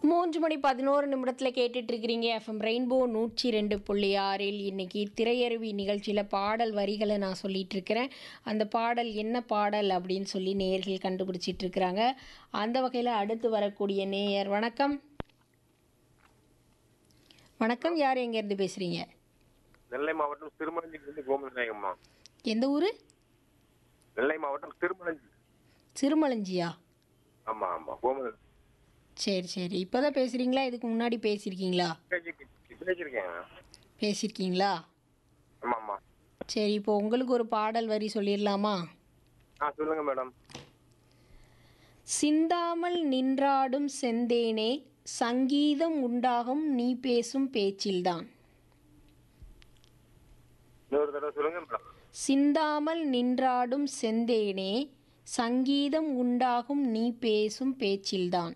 மூன்று மணி பதினோரு நிமிடத்தில் கேட்டுட்டு இருக்கிறீங்க எஃப்எம் ரெயின்போ நூற்றி ரெண்டு புள்ளி ஆறில் இன்னைக்கு திரையருவி நிகழ்ச்சியில் பாடல் வரிகளை நான் சொல்லிட்டு இருக்கிறேன் அந்த பாடல் என்ன பாடல் அப்படின்னு சொல்லி நேயர்கள் கண்டுபிடிச்சிட்டு இருக்கிறாங்க அந்த வகையில் அடுத்து வரக்கூடிய நேயர் வணக்கம் வணக்கம் யார் எங்கேருந்து பேசுகிறீங்க நெல்லை மாவட்டம் திருமலஞ்சிலிருந்து கோமதிநாயகம்மா எந்த ஊர் நெல்லை மாவட்டம் திருமலஞ்சி சிறுமலஞ்சியா ஆமா ஆமா கோமதி சரி சரி இப்போ தான் பேசுகிறீங்களா இதுக்கு முன்னாடி பேசியிருக்கீங்களா பேசியிருக்கேன் பேசியிருக்கீங்களா ஆமா ஆமா சரி இப்போ உங்களுக்கு ஒரு பாடல் வரி சொல்லிடலாமா ஆ சொல்லுங்க மேடம் சிந்தாமல் நின்றாடும் செந்தேனே சங்கீதம் உண்டாகும் நீ பேசும் பேச்சில்தான் இன்னொரு தடவை சொல்லுங்க மேடம் சிந்தாமல் நின்றாடும் செந்தேனே சங்கீதம் உண்டாகும் நீ பேசும் பேச்சில்தான்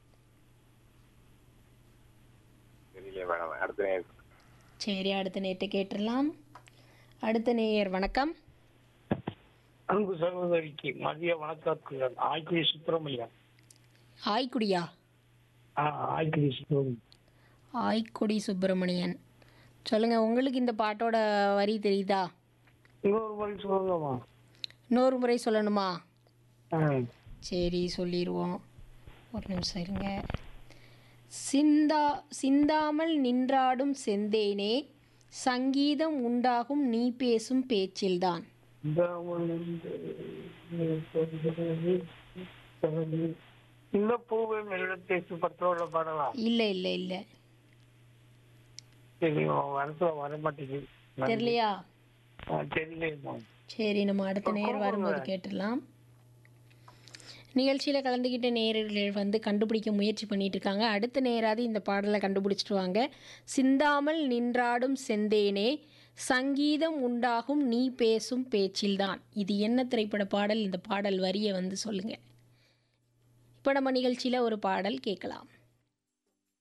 தெரியல மேடம் அடுத்த நேரம் சரி அடுத்த நேற்று கேட்டுடலாம் அடுத்த நேயர் வணக்கம் அன்பு சகோதரிக்கு மதிய வணக்கத்துடன் ஆய்குடி சுப்பிரமணியன் ஆய்க்குடியா ஆ ஆய்குடி சுப்பிரமணியன் ஆய்க்குடி சுப்பிரமணியன் சொல்லுங்கள் உங்களுக்கு இந்த பாட்டோட வரி தெரியுதா இன்னொரு முறை சொல்லுங்கம்மா இன்னொரு முறை சொல்லணுமா ஆ சரி சொல்லிடுவோம் ஒரு நிமிஷம் இருங்க சிந்தா சிந்தாமல் நின்றாடும் செந்தேனே சங்கீதம் உண்டாகும் நீ பேசும் பேச்சில்தான் இந்த இந்த பூவை மெல்ல பேசி பத்தோட பாடலாம் இல்லை இல்லை இல்லை சரி வரத்துல வர மாட்டேங்குது தெரியலையா ஆ, தெரியலையேம்மா சரி நம்ம அடுத்த நேர் வரும்போது கேட்டுடலாம் நிகழ்ச்சியில் கலந்துக்கிட்ட நேயர்கள் வந்து கண்டுபிடிக்க முயற்சி பண்ணிட்டு இருக்காங்க அடுத்த நேராவது இந்த பாடலை கண்டுபிடிச்சிட்டு வாங்க சிந்தாமல் நின்றாடும் செந்தேனே சங்கீதம் உண்டாகும் நீ பேசும் பேச்சில்தான் இது என்ன திரைப்பட பாடல் இந்த பாடல் வரியை வந்து சொல்லுங்கள் இப்போ நம்ம நிகழ்ச்சியில் ஒரு பாடல் கேட்கலாம்